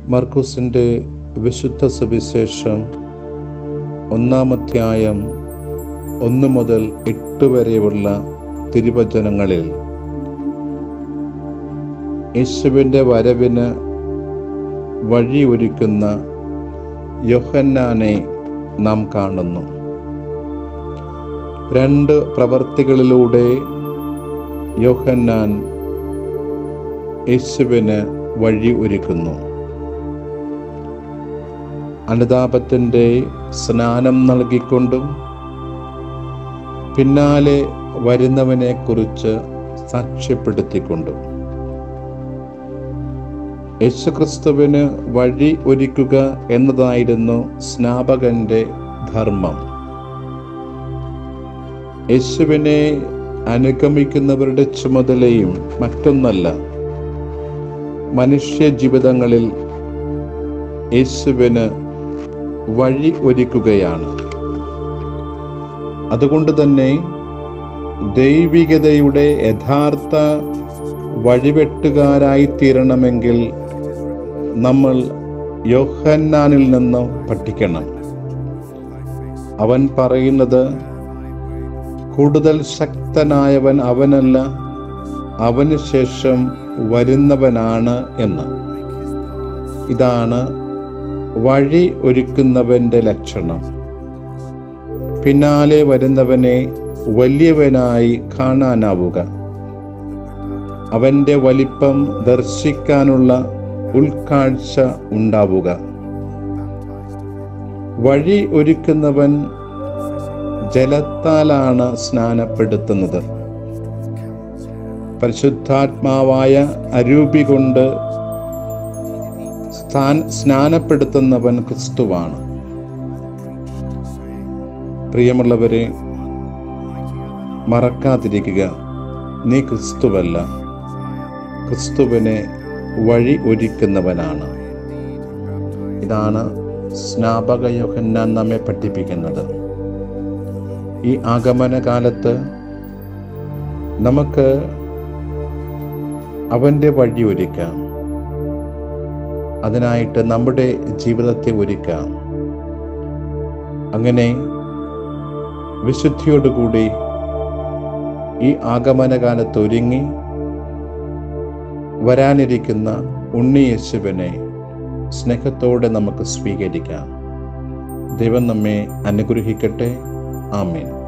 മർക്കൂസിൻ്റെ വിശുദ്ധ സുവിശേഷം ഒന്നാമധ്യായം ഒന്ന് മുതൽ എട്ട് വരെയുള്ള തിരുവചനങ്ങളിൽ യേശുവിൻ്റെ വരവിന് വഴിയൊരുക്കുന്ന യോഹന്നാനെ നാം കാണുന്നു രണ്ട് പ്രവർത്തികളിലൂടെ യോഹന്നാൻ യേശുവിന് വഴി ഒരുക്കുന്നു അനുതാപത്തിൻ്റെ സ്നാനം നൽകിക്കൊണ്ടും പിന്നാലെ വരുന്നവനെ കുറിച്ച് സാക്ഷ്യപ്പെടുത്തിക്കൊണ്ടും യേശുക്രിസ്തുവിന് വഴി ഒരുക്കുക എന്നതായിരുന്നു സ്നാപകന്റെ ധർമ്മം യേശുവിനെ അനുഗമിക്കുന്നവരുടെ ചുമതലയും മറ്റൊന്നല്ല മനുഷ്യ ജീവിതങ്ങളിൽ യേശുവിന് വഴി ഒരുക്കുകയാണ് അതുകൊണ്ട് തന്നെ ദൈവികതയുടെ യഥാർത്ഥ വഴിവെട്ടുകാരായി തീരണമെങ്കിൽ നമ്മൾ യോഹന്നാനിൽ നിന്ന് പഠിക്കണം അവൻ പറയുന്നത് കൂടുതൽ ശക്തനായവൻ അവനല്ല അവന് ശേഷം വരുന്നവനാണ് എന്ന് ഇതാണ് വഴി ഒരുക്കുന്നവന്റെ ലക്ഷണം പിന്നാലെ വരുന്നവനെ വലിയവനായി കാണാനാവുക അവന്റെ വലിപ്പം ദർശിക്കാനുള്ള ഉൾക്കാഴ്ച ഉണ്ടാവുക വഴി ഒരുക്കുന്നവൻ ജലത്താലാണ് സ്നാനപ്പെടുത്തുന്നത് പരിശുദ്ധാത്മാവായ അരൂപി കൊണ്ട് സ്ഥാൻ സ്നാനപ്പെടുത്തുന്നവൻ ക്രിസ്തുവാണ് പ്രിയമുള്ളവരെ മറക്കാതിരിക്കുക നീ ക്രിസ്തുവല്ല ക്രിസ്തുവിനെ വഴി ഒരുക്കുന്നവനാണ് ഇതാണ് സ്നാപക യോഹന്നാൻ നമ്മെ പഠിപ്പിക്കുന്നത് ഈ ആഗമന കാലത്ത് നമുക്ക് അവൻ്റെ വഴി ഒരുക്കാം അതിനായിട്ട് നമ്മുടെ ജീവിതത്തെ ഒരുക്കാം അങ്ങനെ വിശുദ്ധിയോടുകൂടി ഈ ആഗമന കാലത്ത് ഒരുങ്ങി വരാനിരിക്കുന്ന ഉണ്ണി യേശുവിനെ സ്നേഹത്തോടെ നമുക്ക് സ്വീകരിക്കാം ദൈവം നമ്മെ അനുഗ്രഹിക്കട്ടെ ആമേൻ